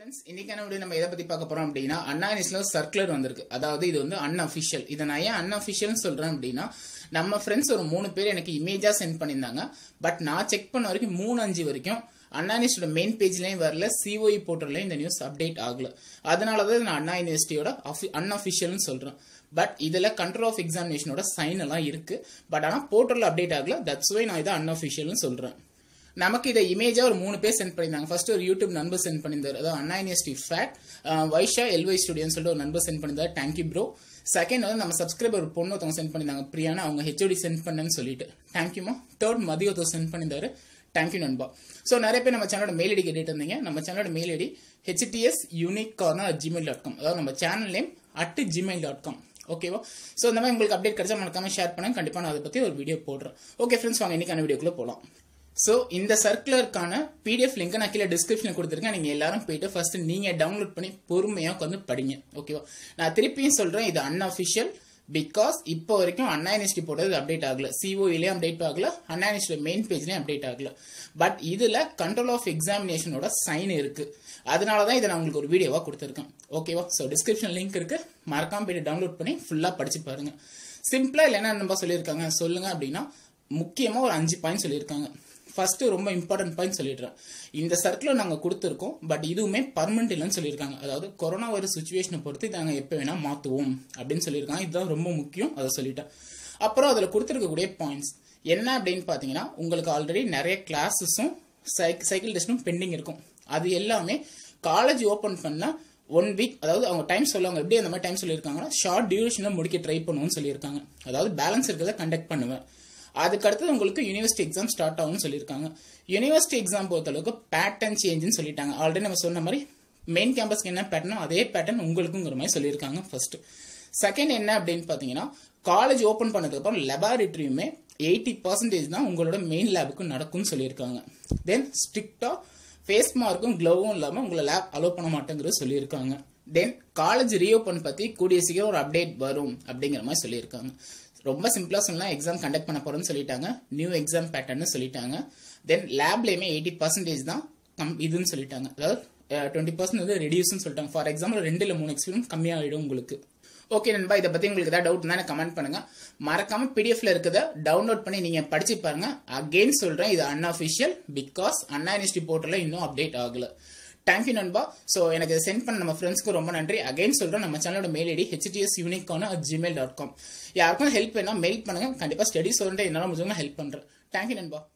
friends இன்னைக்கான video நம்ம எதை பத்தி பார்க்க போறோம் அப்படின்னா அண்ணா யூனிவர்சிட்டில சர்க்குலர் வந்திருக்கு அதாவது இது வந்து அன்அஃபிஷியல் இதை நான் ஏன் அன்அஃபிஷியல்னு சொல்றேன் அப்படின்னா நம்ம ஃப்ரெண்ட்ஸ் ஒரு மூணு பேர் எனக்கு இமேஜா சென்ட் பண்ணியிருந்தாங்க பட் நான் செக் பண்ண வரைக்கும் மூணு அஞ்சு வரைக்கும் அண்ணா யூனிவர்சிட்டியோட மெயின் பேஜ்லயும் வரல சிஓஇ போர்ட்டல்லையும் இந்த நியூஸ் அப்டேட் ஆகல அதனால தான் நான் அண்ணா யூனிவர்சிட்டியோட அன்அஃபிஷியல்னு சொல்றேன் பட் இதுல கண்ட்ரோல் ஆஃப் எக்ஸாமினேஷனோட சைன் எல்லாம் இருக்கு பட் ஆனால் போர்ட்டல் அப்டேட் ஆகல தட்ஸ் வை நான் இதை அன்அஃபிஷியல்னு சொல்றேன் நமக்கு இதை இமேஜா ஒரு மூணு பேர் சென்ட் பண்ணியிருந்தாங்க ஃபர்ஸ்ட் ஒரு யூடியூப் நண்பர் சென்ட் பண்ணியிருந்தாரு அதாவது அண்ணா யூனிவர்சிட்டி ஃபேட் வைஷா எல்வை ஸ்டுடியோன்னு சொல்லிட்டு ஒரு நண்பர் சென்ட் பண்ணியிருந்தாரு தேங்க்யூ ப்ரோ செகண்ட் வந்து நம்ம சப்ஸ்கிரைபர் ஒரு பொண்ணு ஒருத்தவங்க சென்ட் பண்ணியிருந்தாங்க பிரியானா அவங்க ஹெச்ஓடி சென்ட் பண்ணேன்னு சொல்லிட்டு தேங்க்யூமா தேர்ட் மதிய ஒருத்தர் சென்ட் பண்ணியிருந்தாரு தேங்க்யூ நண்பா ஸோ நிறைய பேர் நம்ம சேனலோட மெயில் ஐடி கேட்டுட்டு இருந்தீங்க நம்ம சேனலோட mail ID H D S unique corner gmail dot com அதாவது நம்ம channel name at gmail dot com ஓகேவா ஸோ இந்த மாதிரி உங்களுக்கு அப்டேட் கிடைச்சா மறக்காம ஷேர் பண்ணுங்க கண்டிப்பாக நான் அதை பற்றி ஒரு வீடியோ போடுறேன் ஓகே ஃப்ரெண்ட்ஸ் வாங்க இன்னைக்கான வீடியோக்குள்ள போகலாம் ஸோ இந்த சர்க்குலருக்கான பிடிஎஃப் லிங்க் நான் கீழே டிஸ்கிரிப்ஷனில் கொடுத்துருக்கேன் நீங்கள் எல்லாரும் போயிட்டு ஃபர்ஸ்ட் நீங்கள் டவுன்லோட் பண்ணி பொறுமையாக உட்காந்து படிங்க ஓகேவா நான் திருப்பியும் சொல்கிறேன் இது அன்அஃபிஷியல் பிகாஸ் இப்போ வரைக்கும் அண்ணா யூனிவர்சிட்டி போட்டது அப்டேட் ஆகல சிஓஇலையும் அப்டேட் ஆகல அண்ணா யூனிவர்சிட்டி மெயின் பேஜ்லையும் அப்டேட் ஆகல பட் இதில் கண்ட்ரோல் ஆஃப் எக்ஸாமினேஷனோட சைன் இருக்கு அதனால தான் இதை நான் உங்களுக்கு ஒரு வீடியோவாக கொடுத்துருக்கேன் ஓகேவா ஸோ டிஸ்கிரிப்ஷன் லிங்க் இருக்கு மறக்காம போயிட்டு டவுன்லோட் பண்ணி ஃபுல்லாக படிச்சு பாருங்க சிம்பிளாக இல்லை என்ன நம்ம சொல்லியிருக்காங்க சொல்லுங்க அப்படின்னா முக்கியமாக ஒரு அஞ்சு பாயிண்ட் சொல்லியிருக்காங்க ஃபர்ஸ்ட் ரொம்ப இம்பார்ட்டன்ட் பாயிண்ட் சொல்லிடுறேன் இந்த சர்க்கிள் நாங்கள் கொடுத்துருக்கோம் பட் இதுவுமே பர்மனெண்ட் இல்லைன்னு சொல்லியிருக்காங்க அதாவது கொரோனா வைரஸ் சுச்சுவேஷனை பொறுத்து இதை நாங்கள் எப்போ வேணால் மாற்றுவோம் அப்படின்னு சொல்லியிருக்காங்க இதுதான் ரொம்ப முக்கியம் அதை சொல்லிட்டேன் அப்புறம் அதில் கொடுத்துருக்கக்கூடிய பாயிண்ட்ஸ் என்ன அப்படின்னு பார்த்தீங்கன்னா உங்களுக்கு ஆல்ரெடி நிறைய கிளாஸஸும் சைக்கிள் டெஸ்ட்டும் பெண்டிங் இருக்கும் அது எல்லாமே காலேஜ் ஓப்பன் பண்ணால் ஒன் வீக் அதாவது அவங்க டைம் சொல்லுவாங்க எப்படி அந்த மாதிரி டைம் சொல்லியிருக்காங்கன்னா ஷார்ட் டியூரேஷனில் முடிக்க ட்ரை பண்ணுவோம்னு சொல்லியிருக்காங்க அதாவது பேலன்ஸ் இருக்கிறத கண்டக்ட் பண்ணுவேன் அதுக்கு அடுத்தது உங்களுக்கு யூனிவர்சிட்டி எக்ஸாம் ஸ்டார்ட் ஆகும்னு சொல்லியிருக்காங்க யூனிவர்சிட்டி எக்ஸாம் பொறுத்தளவுக்கு பேட்டர்ன் சேஞ்சுன்னு சொல்லிட்டாங்க ஆல்ரெடி நம்ம சொன்ன மாதிரி மெயின் கேம்பஸ்க்கு என்ன பேட்டர்னோ அதே பேட்டர்ன் உங்களுக்குங்கிற மாதிரி சொல்லியிருக்காங்க ஃபர்ஸ்ட் செகண்ட் என்ன அப்படின்னு பார்த்தீங்கன்னா காலேஜ் ஓப்பன் பண்ணதுக்கப்புறம் லெபார்டரியுமே எயிட்டி பர்சன்டேஜ் தான் உங்களோட மெயின் லேபுக்கு நடக்கும்னு சொல்லியிருக்காங்க தென் ஸ்ட்ரிக்டாக ஃபேஸ் மார்க்கும் க்ளோவும் இல்லாமல் உங்களை லேப் அலோவ் பண்ண மாட்டேங்கிறது சொல்லியிருக்காங்க தென் காலேஜ் ரீஓப்பன் பற்றி கூடிய சீக்கிரம் ஒரு அப்டேட் வரும் அப்படிங்கிற மாதிரி சொல்லியிருக்காங்க ரொம்ப சிம்பிளா சொல்லலாம் எக்ஸாம் கண்டக்ட் பண்ண போறோம்னு சொல்லிட்டாங்க நியூ எக்ஸாம் பேட்டர்னு சொல்லிட்டாங்க தென் லேப்லயுமே எயிட்டி பர்சன்டேஜ் தான் கம் இதுன்னு சொல்லிட்டாங்க அதாவது டுவெண்ட்டி பர்சன்ட் வந்து ரெடியூஸ்னு சொல்லிட்டாங்க ஃபார் எக்ஸாம்பிள் ரெண்டு இல்லை மூணு எக்ஸ்பீரியன்ஸ் கம்மியாகிடும் உங்களுக்கு ஓகே நண்பா இதை பத்தி உங்களுக்கு ஏதாவது டவுட் இருந்தால் கமெண்ட் பண்ணுங்க மறக்காம பிடிஎஃப்ல இருக்கிறத டவுன்லோட் பண்ணி நீங்க படிச்சு பாருங்க அகெயின் சொல்றேன் இது அன்அஃபிஷியல் பிகாஸ் அண்ணா யூனிவர்சிட்டி போர்ட்டல இன்னும் அப்டேட் ஆகல தேங்க்யூ நண்பா ஸோ எனக்கு சென்ட் பண்ண நம்ம ஃப்ரெண்ட்ஸ்க்கு ரொம்ப நன்றி அகைன் சொல்கிறேன் நம்ம சேனலோட மெயில் ஐடி ஹெச்டிஎஸ் யூனிக்கான அட் ஜிமெயில் டாட் காம் யாருக்கும் ஹெல்ப் வேணா மெயில் பண்ணுங்க கண்டிப்பாக ஸ்டடிஸ் சொல்லிட்டு என்னால் முடிஞ்சவங்க ஹெல்ப் பண்ணுறேன் தேங்க்யூ நண்பா